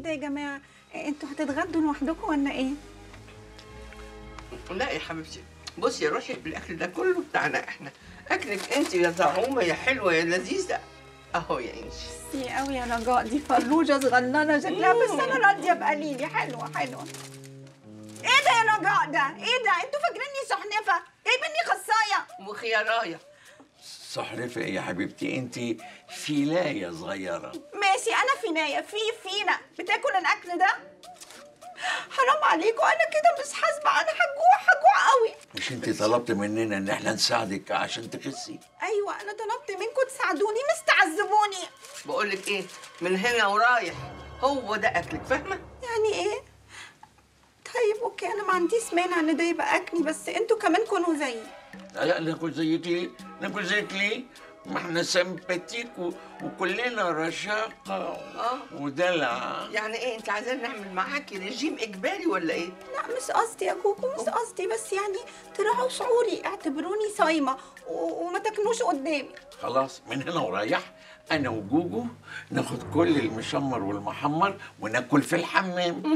ده يا جماعه انتوا هتتغدوا لوحدكم ولا ايه لا يا حبيبتي بصي يا روحي الاكل ده كله بتاعنا احنا اكلك انت يا طعومه يا حلوه يا لذيذه اهو يا انشي ميرسي قوي يا رجاء دي فروجه صغننه شكلها بس انا راضيه بقليلي حلوه حلوه ايه ده يا رجاء ده ايه ده انتوا فاكريني سحنفه جايبيني خصايه وخيارايه صحرفة يا حبيبتي انت فيلاية صغيرة ماشي انا فينايه في فينا بتاكل الاكل ده حرام عليكم انا كده مش حاسبه انا هجوع هجوع قوي مش انت طلبت مننا ان احنا نساعدك عشان تخسي ايوه انا طلبت منكم تساعدوني مش تعذبوني بقول لك ايه من هنا ورايح هو ده اكلك فاهمه يعني ايه طيب اوكي انا ما عنديش مانع ان ده يبقى اكلي بس انتوا كمان كونوا زيي لا لا ناكل زيك ليه ناكل زيك ليه ما احنا سمباتيك و... وكلنا رشاقة آه. ودلع يعني ايه انت عايزين نعمل معاكي رجيم اجباري ولا ايه لا مش قصدي يا كوكو مش قصدي بس يعني تراعوا شعوري اعتبروني صايمه و- وما تاكلوش قدامي خلاص من هنا ورايح انا وجوجو ناخد كل المشمر والمحمر وناكل في الحمام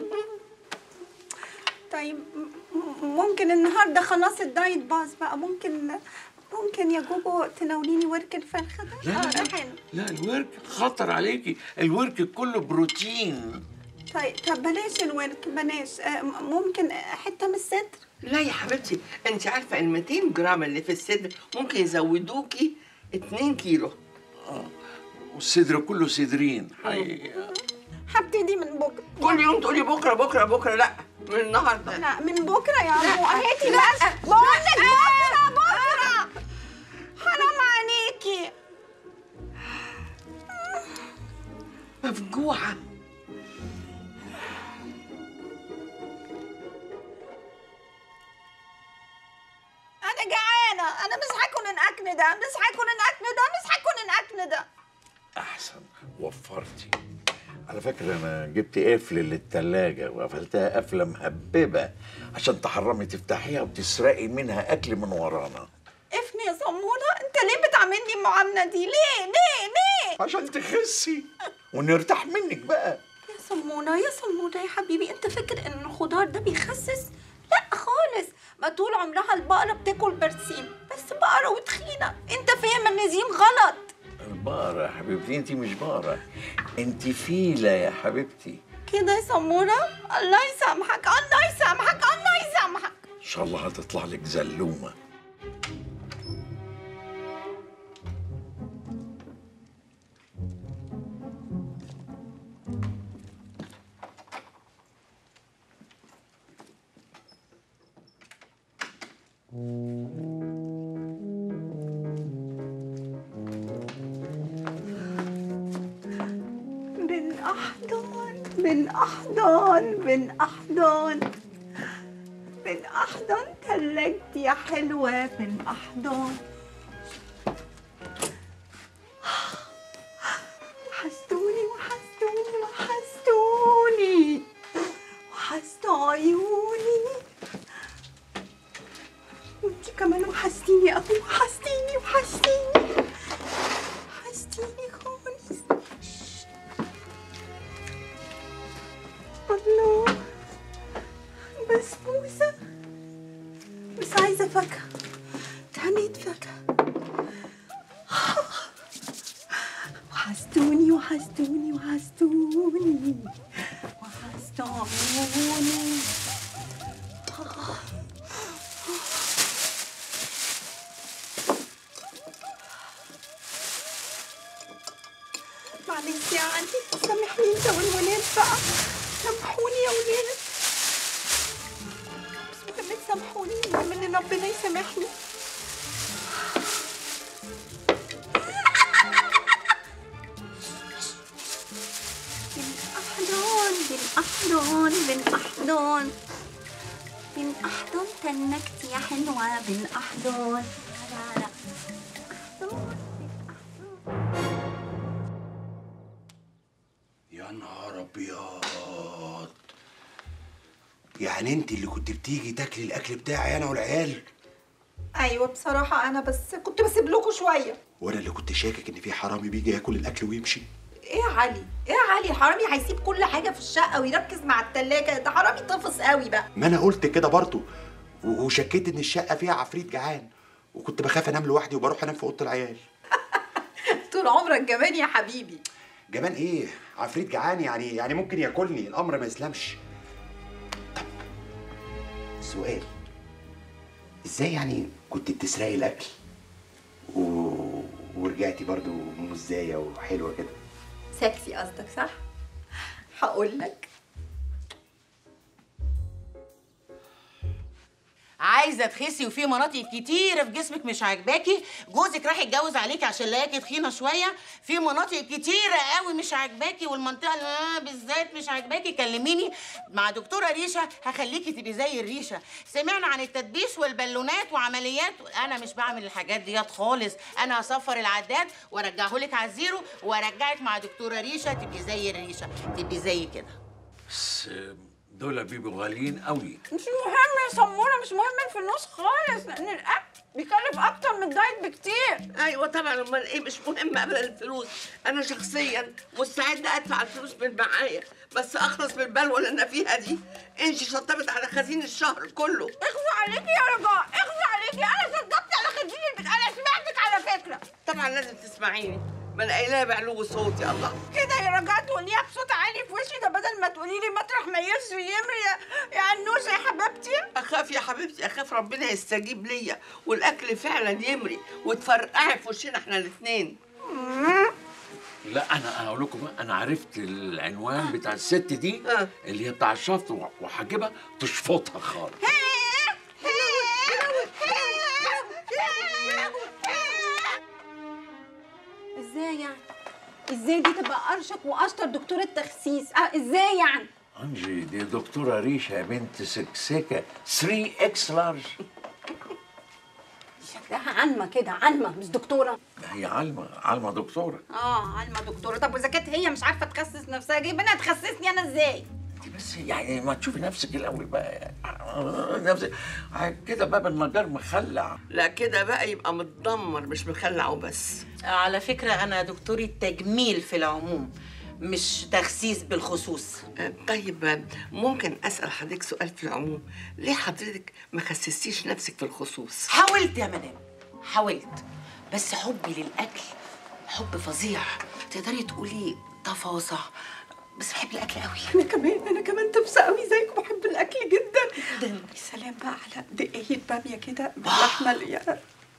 طيب م- م- ممكن النهارده خلاص الدايت باظ بقى ممكن ممكن يا جوجو تناوليني ورك الفرخه ده لا اه لا ده حلو لا الورك خطر عليكي الورك كله بروتين طيب طب بلاش الورك بلاش آه، م- ممكن حته من الصدر لا يا حبيبتي انت عارفه ال 200 جرام اللي في الصدر ممكن يزودوكي 2 كيلو والصدر كله صدرين حقيقة هبتدي من بكره كل يوم تقولي بكره بكره بكره لا من النهارده لا من بكره يا عمو هاتي بس بقول لك بكره بكره حرام عليكي مفجوعه انا جعانه انا مش هاكل الاكل ده مش هاكل الاكل ده مش هاكل الاكل ده احسن وفرتي على فكرة أنا جبت قفل للتلاجة وقفلتها قفلة مهببة عشان تحرمي تفتحيها وتسرقي منها أكل من ورانا افني يا صمونة انت ليه بتعاملني المعاملة دي ليه ليه ليه عشان تخسي ونرتاح منك بقى يا صمونة يا صمونة يا حبيبي انت فاكر ان الخضار ده بيخسس لا خالص ما طول عمرها البقرة بتاكل برسيم بس بقرة وتخينة انت فاهم النزيم غلط البقرة يا حبيبتي أنت مش بقرة أنت فيلة يا حبيبتي كده يا صمونة الله يسامحك الله يسامحك الله يسامحك إن شاء الله هتطلع لك زلومة بالأحضان بالأحضان بالأحضان بالأحضان تلجتي يا حلوة بالأحضان وحشتوني وحشتوني وحشتوني وحشتوا عيوني وانتي كمان وحشتيني قوي وحشتيني وحشتيني وحشتيني خالص الله بسبوسة بس عايزة فاكهة تهنيت فاكهة وحشتوني وحشتوني وحشتوني وحشتوني معلش يا عندي سامحني انت والولاد بقى سامحوني يا ولاد بس مهم تسامحوني المهم ان ربنا يسامحني بالأحضان بالأحضان بالأحضان بالأحضان تنكتي يا حلوة بالأحضان لا لا أحضان يا نهار ابيض يعني انت اللي كنت بتيجي تاكلي الاكل بتاعي انا والعيال ايوه بصراحه انا بس كنت بسيب لكم شويه وانا اللي كنت شاكك ان في حرامي بيجي ياكل الاكل ويمشي ايه يا علي ايه يا علي حرامي هيسيب كل حاجه في الشقه ويركز مع التلاجة ده حرامي طفص قوي بقى ما انا قلت كده برضه و- وشكيت ان الشقه فيها عفريت جعان وكنت بخاف انام لوحدي وبروح انام في اوضه العيال طول عمرك جبان يا حبيبي جبان ايه عفريت جعان يعني يعني ممكن ياكلني الامر ما يسلمش طب سؤال ازاي يعني كنت بتسرقي الاكل و... ورجعتي برضو مزايه وحلوه كده سكسي قصدك صح هقول لك عايزه تخسي وفي مناطق كتيره في جسمك مش عاجباكي جوزك راح يتجوز عليكي عشان لاقيكي تخينه شويه في مناطق كتيره قوي مش عاجباكي والمنطقه اللي أنا بالذات مش عاجباكي كلميني مع دكتوره ريشه هخليكي تبقي زي الريشه سمعنا عن التدبيس والبالونات وعمليات انا مش بعمل الحاجات ديت خالص انا هصفر العداد وارجعه لك على الزيرو وارجعك مع دكتوره ريشه تبقي زي الريشه تبقي زي كده بس دول بيبقوا غاليين قوي مش مهم يا سموره مش مهم الفلوس خالص لان الاكل بيكلف اكتر من الدايت بكتير ايوه طبعا امال ايه مش مهم ابدا الفلوس انا شخصيا مستعده ادفع الفلوس من معايا بس اخلص من البلوه اللي انا فيها دي انت شطبت على خزين الشهر كله اخذ عليكي يا رجاء اخذ عليكي انا صدقت على خدين البيت انا سمعتك على فكره طبعا لازم تسمعيني ما انا قايلاها بعلو صوتي الله كده يا رجاء تقوليها بصوت عالي في وشي ده بدل ما تقولي لي مطرح ما يسري يمري يا- يا عنوسه يا حبيبتي اخاف يا حبيبتي اخاف ربنا يستجيب ليا والاكل فعلا يمري وتفرقعي في وشنا احنا الاثنين لا انا هقول لكم بقى انا عرفت العنوان بتاع الست دي آه. اللي هي بتاع الشفط وهجيبها تشفطها خالص ازاي يعني ازاي دي تبقى ارشق واشطر دكتوره تخسيس اه ازاي يعني انجي دي دكتوره ريشه يا بنت سكسكه 3 اكس لارج شكلها علمه كده علمه مش دكتوره هي علمه علمه دكتوره اه علمه دكتوره طب واذا كانت هي مش عارفه تخسس نفسها جايبينها تخسسني انا ازاي انت بس يعني ما تشوفي نفسك الاول بقى يعني نفسك كده باب النجار مخلع لا كده بقى يبقى متدمر مش مخلع وبس على فكرة أنا دكتورة تجميل في العموم مش تخسيس بالخصوص آه، طيب آه، ممكن اسال حضرتك سؤال في العموم ليه حضرتك ما خسستيش نفسك في الخصوص حاولت يا مدام حاولت بس حبي للأكل حب فظيع تقدري تقولي تفاصع بس بحب الأكل قوي انا كمان انا كمان تبسه قوي زيك وبحب الاكل جدا جدا يا سلام بقى على دقيقه باميه كده باللحمه اللي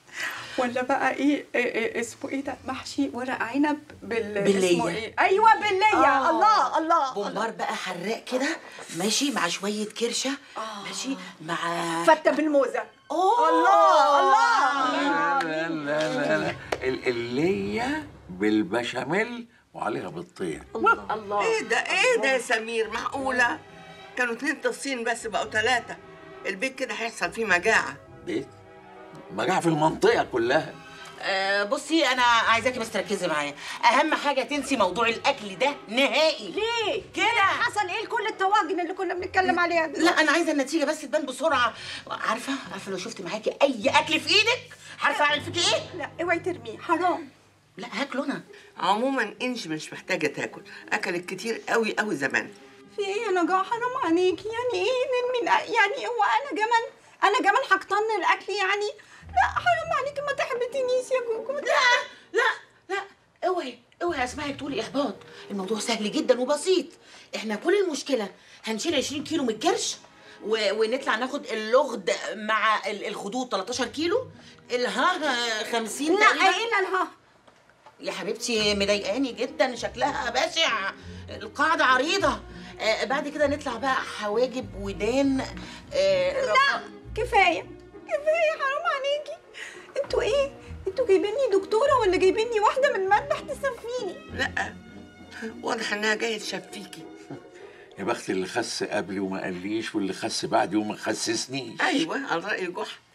ولا بقى إيه, إيه, ايه اسمه ايه ده محشي ورق عنب بال باللية. اسمه ايه ايوه بالليه آه. الله الله بومبار بقى حراق كده ماشي مع شوية كرشة ماشي مع فته بالموزه أوه الله الله لا لا لا لا ال- اللية بالبشاميل وعليها بالطين الله ايه ده ايه ده يا سمير معقوله كانوا اتنين تصين بس بقوا ثلاثه البيت كده هيحصل فيه مجاعه بيت مجاعة في المنطقة كلها آه بصي أنا عايزاكي بس تركزي معايا أهم حاجة تنسي موضوع الأكل ده نهائي ليه كده حصل ايه لكل الطواجن اللي كنا بنتكلم عليها دي لا انا عايزه النتيجه بس تبان بسرعه عارفه عارفه لو شفت معاكي اي اكل في ايدك عارفه اعمل فيكي ايه لا اوعي ترميه حرام لا هاكله انا عموما انجي مش محتاجه تاكل اكلت كتير قوي قوي زمان في ايه يا نجاة حرام عليكي يعني ايه نرمي الأ- يعني هو انا كمان انا كمان هقتن الاكل يعني لا حرام عليكي ما تحبطنيش يا جوجو لا لا لا اوعي اوعي اسمعك تقولي احباط الموضوع سهل جدا وبسيط احنا كل المشكله هنشيل 20 كيلو من الكرش و... ونطلع ناخد اللغد مع ال- الخدود 13 كيلو الها 50 لا تقريبا ايه الها يا حبيبتي مضايقاني جدا شكلها بشع القاعدة عريضة آه بعد كده نطلع بقى حواجب ودان آه لا كفايه كفايه حرام عليكي انتوا ايه انتوا جايبيني دكتوره ولا جايبيني واحده من المذبح تسفيني لا واضح انها جايه تشفيكي يا بخت اللي خس قبلي وما قاليش واللي خس بعدي وما خسسنيش ايوه على راي جحا